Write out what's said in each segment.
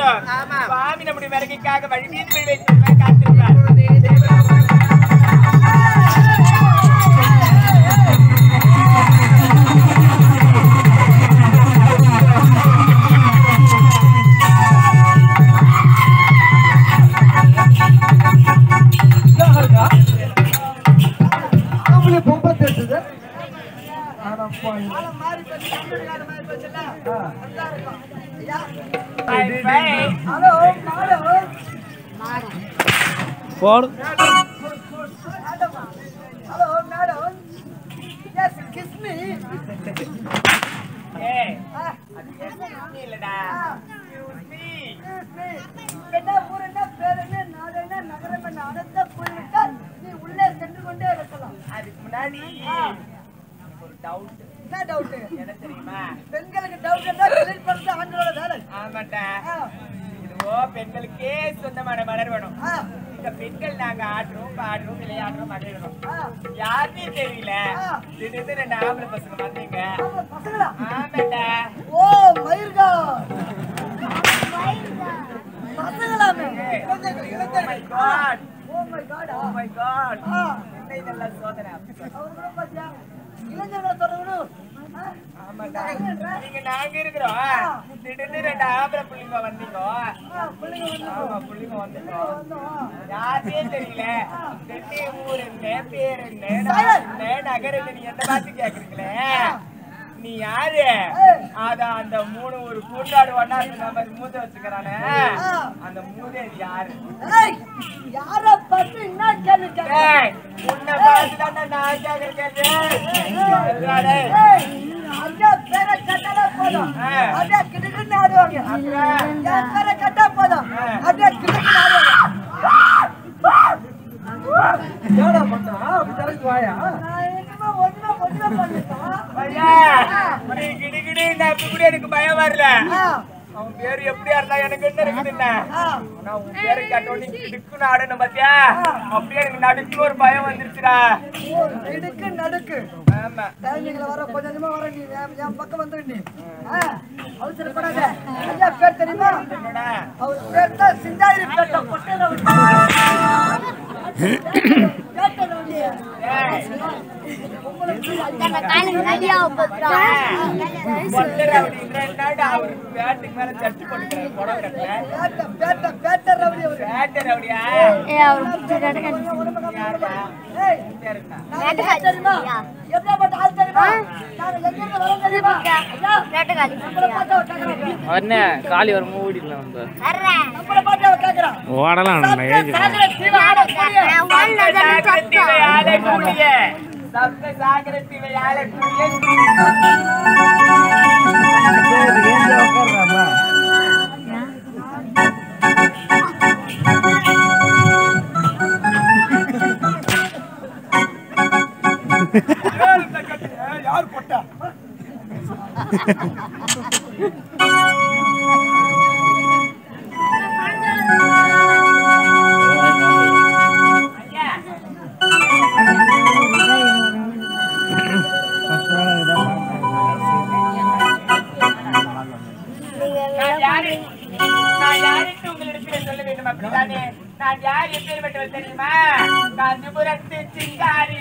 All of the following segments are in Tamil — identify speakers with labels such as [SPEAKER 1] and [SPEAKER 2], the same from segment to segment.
[SPEAKER 1] வேண்டும்
[SPEAKER 2] ஆமா.
[SPEAKER 1] சுவாமி நம்முடைய வருகைக்காக வழி மீது விழி வைத்து காத்திருப்பார்
[SPEAKER 3] அவங்களே பொம்பை தேய்ச்சது அடப்பா
[SPEAKER 2] காலம் மாறி போச்சு, கம்ப்யூட்டர் காலம் மாறி போச்சுல்ல? நல்லா இருக்கும். ஐயா,
[SPEAKER 1] Bye, bye.
[SPEAKER 2] Hello, madam. மேடமா? Hello, madam. Yes, kiss me.
[SPEAKER 1] ஏய்,
[SPEAKER 2] ஆ,
[SPEAKER 1] அது என்ன இல்லடா Excuse me.
[SPEAKER 2] kiss me. என்ன ஊர் என்ன, பேர் என்ன, நாடு என்ன, நகரம் என்ன, அனைத்தை கூறிவிட்டால் நீ உள்ளே சென்று கொண்டே இருக்கலாம்.
[SPEAKER 1] அதுக்கு முன்னாடி ஒரு டவுட்
[SPEAKER 2] என்ன டவுட்
[SPEAKER 1] என்ன தெரியுமா
[SPEAKER 2] பெண்களுக்கு டவுட் இருந்தா கிளீன் பண்றது ஆண்களோட வேலை
[SPEAKER 1] ஆமாட்டா
[SPEAKER 2] ஆ,
[SPEAKER 1] இதுவோ பெண்களுக்கே சொந்தமான மலர் வேணும்
[SPEAKER 2] ஆ,
[SPEAKER 1] இந்த பெண்கள் நாங்க ஆடுறோம் பாடுறோம் விளையாடுறோம் மகிழ்றோம்
[SPEAKER 2] ஆ.
[SPEAKER 1] யாருமே தெரியல
[SPEAKER 2] ஆ.
[SPEAKER 1] திடீர்னு ரெண்டு ஆம்பளை பசங்க வந்தீங்க
[SPEAKER 2] ஆமா, பசங்களா
[SPEAKER 1] ஆமாட்டா
[SPEAKER 2] ஓ மயிர்கா பசங்களாமே
[SPEAKER 1] Hey.
[SPEAKER 2] இளைஞர்கள்,
[SPEAKER 1] Oh my
[SPEAKER 2] இளைஞர்கள்.
[SPEAKER 1] God.
[SPEAKER 2] Oh my God
[SPEAKER 1] Oh my God.
[SPEAKER 2] ஆ
[SPEAKER 1] என்ன இதெல்லாம் சோதனை அப்படி சொல்ற.
[SPEAKER 2] அவர் கூட பாத்தியா இளைஞர்களை தொடங்கணும் ஆ?
[SPEAKER 1] ஆமாட்டா. நீங்க நாங்க இருக்கிறோம் திடீர்னு ரெண்டு ஆம்பளை புள்ளிங்க வந்தீங்க
[SPEAKER 2] ஆ, பிள்ளைங்க வந்து
[SPEAKER 1] ஆமா புள்ளிங்க வந்தீங்க
[SPEAKER 2] வந்தோம்
[SPEAKER 1] யாருமே தெரியல தென்னை ஊர் என்ன பேர் என்ன நாடு என்ன நகர் என்ன நீ எந்த பார்த்து கேக்குறீங்களே நீ யாரு அதான் அந்த மூணு ஒரு கூட்டாடு ஒன்னா நம்ம மூத வச்சுக்கிறானே அந்த மூதே யாரு
[SPEAKER 2] ஏய் யார பார்த்து என்ன கேள்வி கேட்க
[SPEAKER 1] ஏய், உன்னை பார்த்துதான்டா நான் கேக்குறது டேய்.
[SPEAKER 2] ஏய் ஐயா பேரை கேட்டாலே போதும்
[SPEAKER 1] ஆ.
[SPEAKER 2] அப்படியே கிடுக்குன்னு ஆடுவாங்க
[SPEAKER 1] அப்புறம்
[SPEAKER 2] என் பேரை கேட்டா போதும் அப்படியே கிடுக்குன்னு ஆடுவாங்க
[SPEAKER 3] ஏடா பண்ணா அப்படி தலைக்கு வாயா
[SPEAKER 2] நான் என்னமோ ஒண்ணுமே ஒண்ணுமே பண்ணிட்டோம்
[SPEAKER 1] ஐயா, நீ கிடு கிடு நான் இப்ப கூட எனக்கு பயம் வரல
[SPEAKER 2] ஆ
[SPEAKER 1] அவன் பேரு எப்படியா இருந்தா எனக்கு என்ன இருக்குதுன்னா
[SPEAKER 2] ஆ
[SPEAKER 1] ஆனா உன் பேரை கேட்டோன்னே கிடுக்குன்னு ஆடணும் பாத்தியா அப்படியே எனக்கு நடுக்குன்னு ஒரு பயம் வந்துருச்சுடா
[SPEAKER 2] ஓ, இடுக்கு நடுக்கு
[SPEAKER 1] ஆமா
[SPEAKER 2] டைமிங்ல வர கொஞ்சம் கொஞ்சமா வர நீ என் என் பக்கம் வந்துரு நீ ஆ, அவசரப்படாத ஐயா பேர் தெரியுமா
[SPEAKER 1] என்னடா
[SPEAKER 2] அவர் பேர் தான் சிந்தாதிரி பேட்டை பொட்டேல
[SPEAKER 1] ஏய், பொட்டர் அப்படின்ற என்னடா அவருக்கு பேட்டுக்கு மேல சட்டி போட்டுக்கிறாரு புடவை கட்டல
[SPEAKER 2] பேட்டை பேட்டை பேட்டை ரவுடி அவரு
[SPEAKER 1] பேட்டர் அப்படியா யாருடா
[SPEAKER 2] ஏய்
[SPEAKER 1] பேருடா
[SPEAKER 2] நாங்க யார் தெரியுமா எப்படியாப்பட்ட ஆள் தெரியுமா நாங்க எங்கிருந்து வரோம் தெரியுமா ஐயா நம்மள பார்த்து அவ கேக்குறான்
[SPEAKER 4] உடனே காலி வரும் ஓடிடலாம் நம்ம
[SPEAKER 2] நம்மள பார்த்து அவ கேக்குறான்
[SPEAKER 4] ஓடலாம் நம்ம ஏஜ்
[SPEAKER 2] சாகர சீவா ஆடக்கூடிய
[SPEAKER 1] சாகரத்திவை ஆளக்கூடிய சப்த சாகரத்திவை ஆளக்கூடிய
[SPEAKER 3] யார் போட்டா
[SPEAKER 1] ஐயா நான் யாரு நான் யாருக்கு உங்களிடத்தில் சொல்ல வேண்டும் அப்படித்தானே நான் யார் எப்பேற்பட்டவள் தெரியுமா காஞ்சிபுரத்து சிங்காரி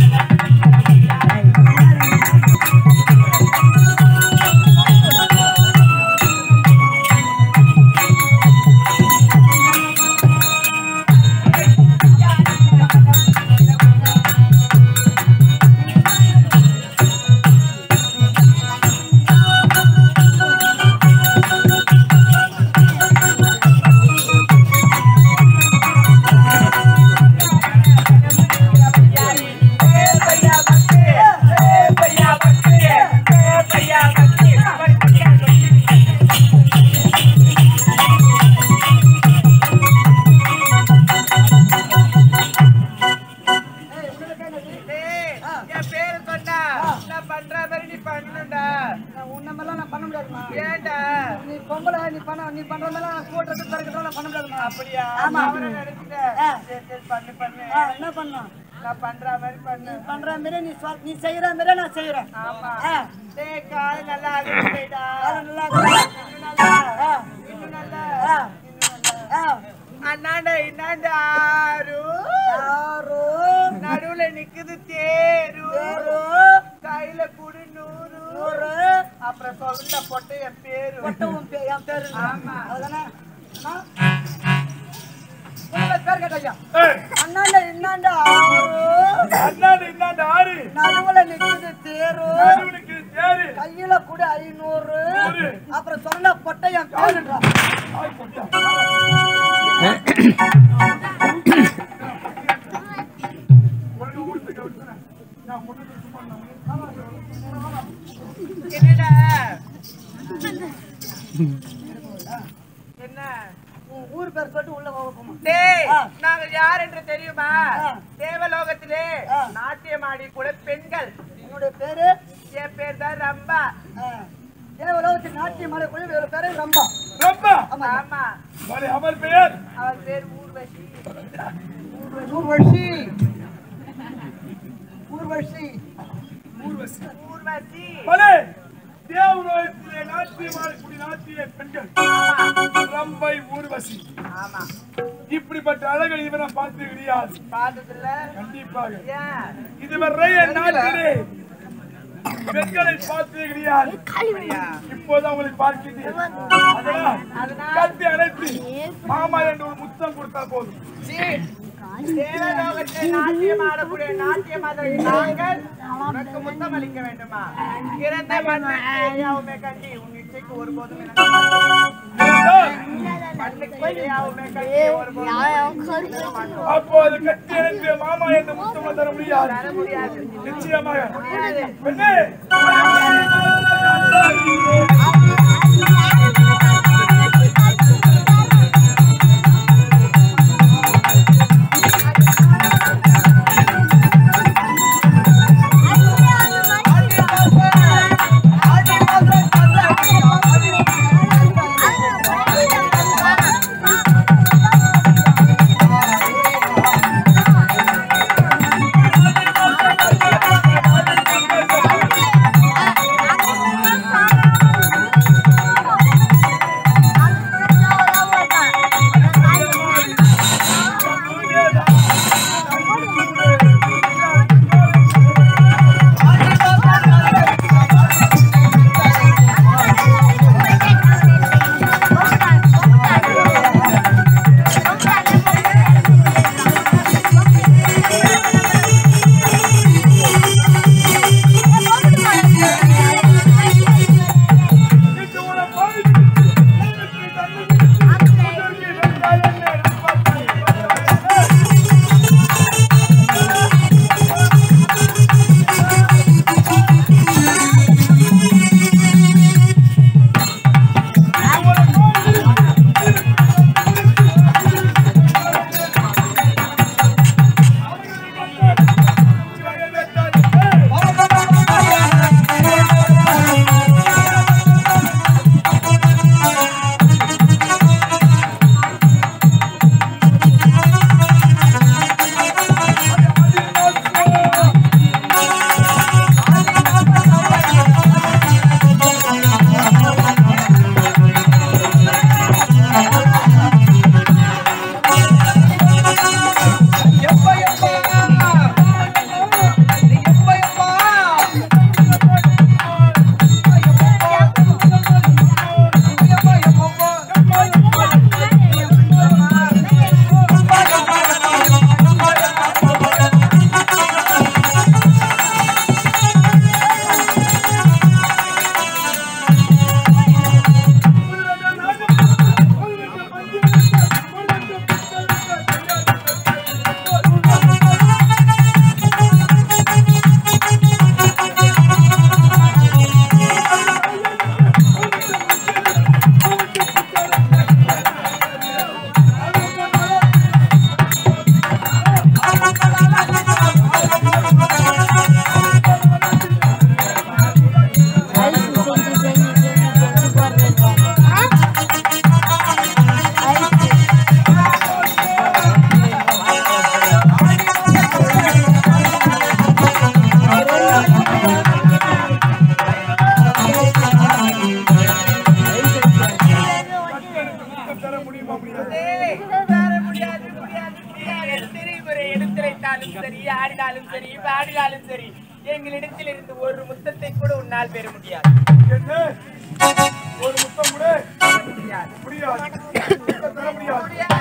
[SPEAKER 1] என் பேரு சொன்னா நான் பண்ற மாதிரி நீ பண்ணணும்டா
[SPEAKER 2] உன்னமெல்லாம் நான் பண்ண முடியாதுமா
[SPEAKER 1] ஏன்டா
[SPEAKER 2] நீ பொம்பளை நீ பண்ண நீ பண்ற மாதிரி நான் கூட்டுறது தரக்கிறதெல்லாம் நான் பண்ண முடியாதுமா
[SPEAKER 1] அப்படியா
[SPEAKER 2] ஆமா.
[SPEAKER 1] அவரை நினைச்சிட்டேன்.
[SPEAKER 2] ஆ.
[SPEAKER 1] சரி, சரி, பண்ணு பண்ணு
[SPEAKER 2] ஆ, என்ன பண்ணலாம்
[SPEAKER 1] நான் பண்ற மாதிரி பண்ணு
[SPEAKER 2] நீ பண்ற மாதிரி நீ சொல்- நீ செய்யற மாதிரி நான் செய்யறேன்
[SPEAKER 1] ஆமா
[SPEAKER 2] ஆ.
[SPEAKER 1] டேய் கால் நல்லா அழுத்துடா
[SPEAKER 2] காலை நல்லா இருக்கு.
[SPEAKER 1] இன்னும் நல்லா
[SPEAKER 2] ஆ.
[SPEAKER 1] இன்னும் நல்லா
[SPEAKER 2] ஆ. ஆ.
[SPEAKER 1] அண்ணாண்ட இன்னாண்ட ஆறு
[SPEAKER 2] யாரோ
[SPEAKER 1] நடுவுல நிக்குது தேரு
[SPEAKER 2] யாரோ
[SPEAKER 1] கையில குடு நூறு
[SPEAKER 2] ஒரு
[SPEAKER 1] அப்புறம் சொல்லுங்க பொட்டு என் பேரு
[SPEAKER 2] ஒட்டவும் பே- என் பேரு
[SPEAKER 1] ஆமா.
[SPEAKER 2] அதுதானே? அண்ணா? உங்க பேர் கேட்ட ஐயா. அண்ணாண்ட இன்னாண்ட ஆறு
[SPEAKER 3] அண்ணாடு இன்னாண்டு ஆறு
[SPEAKER 2] நடுவுல நிக்குது தேரு
[SPEAKER 3] நடுவுனுக்கு தேரு
[SPEAKER 2] கையில கூட ஐநூறு
[SPEAKER 3] நூறு.
[SPEAKER 2] அப்புறம் சொன்ன பொட்டை என் பேருன்றா
[SPEAKER 3] யார் கொட்டா உனக்கு ஊருக்கு கவுத்துறேன். நான் முன்னாடி சும்மா நான்
[SPEAKER 1] என்னடா என்ன
[SPEAKER 2] உன் ஊர் பேர் சொல்லிட்டு உள்ள போக போமா
[SPEAKER 1] டேய்
[SPEAKER 2] ஆ.
[SPEAKER 1] நாங்க யார் என்று தெரியுமா
[SPEAKER 2] ஆ.
[SPEAKER 1] தேவலோகத்திலே
[SPEAKER 2] ஆ.
[SPEAKER 1] நாட்டியமாடி கூட பெண்கள்
[SPEAKER 2] என்னுடைய பேரு
[SPEAKER 1] என் பேர் தான் ரம்பா
[SPEAKER 2] தேவலோகத்து நாட்டிய மலை குழு இவரு பேரு ரம்பா
[SPEAKER 3] ரொம்ப
[SPEAKER 2] ஆமா
[SPEAKER 1] ஆமா
[SPEAKER 3] வரை அவர் பெயர்
[SPEAKER 1] அவன் பேர் ஊர்வசி
[SPEAKER 2] ஊர்வசி ஊர்வசி
[SPEAKER 3] ஊர்வசி
[SPEAKER 1] ஊர்வசி
[SPEAKER 3] பலே தேவலோகத்திலே நாட்டியமாடக்கூடிய நாட்டிய பெண்கள் ரம்பை ஊர்வசி
[SPEAKER 1] ஆமா
[SPEAKER 3] இப்படிப்பட்ட அழகை இவரை பார்த்து கிடையாது
[SPEAKER 1] பார்த்ததுல
[SPEAKER 3] கண்டிப்பாக
[SPEAKER 1] ஏன்
[SPEAKER 3] இதுவரை என் நாட்டிலே பெண்களை பார்த்து கிடையாது
[SPEAKER 1] அப்படியா?
[SPEAKER 3] இப்போது அவங்களை பார்க்கிறேன் அதனால்
[SPEAKER 1] அதனால்
[SPEAKER 3] கத்தி அணைத்து மாமா என்று ஒரு முத்தம் கொடுத்தா போதும்
[SPEAKER 1] சீ, தேவலோகத்திலே நாட்டியம் ஆடக்கூடிய நாட்டிய மாதிரி நாங்கள் உனக்கு முத்தம் அளிக்க வேண்டுமா இறந்த மண்ணுக்கு எதையாவுமே கண்டி உன் இச்சைக்கு ஒருபோதும் எனக்கு
[SPEAKER 3] இருந்தால்
[SPEAKER 1] மண்ணுக்கு எதையாவுமே கண்டி ஒருபோதும் மாட்டோம்.
[SPEAKER 3] அப்போது கத்தி அணைத்து மாமா என்று முத்தம் தர முடியாது
[SPEAKER 1] தர முடியாது
[SPEAKER 3] நிச்சயமாக
[SPEAKER 1] முடியாது
[SPEAKER 3] பெண்ணே
[SPEAKER 2] ஆ
[SPEAKER 1] கூத்தரைத்தாலும் சரி ஆடினாலும் சரி பாடினாலும் சரி எங்களிடத்தில் இருந்து ஒரு முத்தத்தை கூட உன்னால் பெற முடியாது
[SPEAKER 3] என்ன ஒரு முத்தம் கூட
[SPEAKER 1] முடியாது
[SPEAKER 3] முடியாது முத்தம் தர முடியாது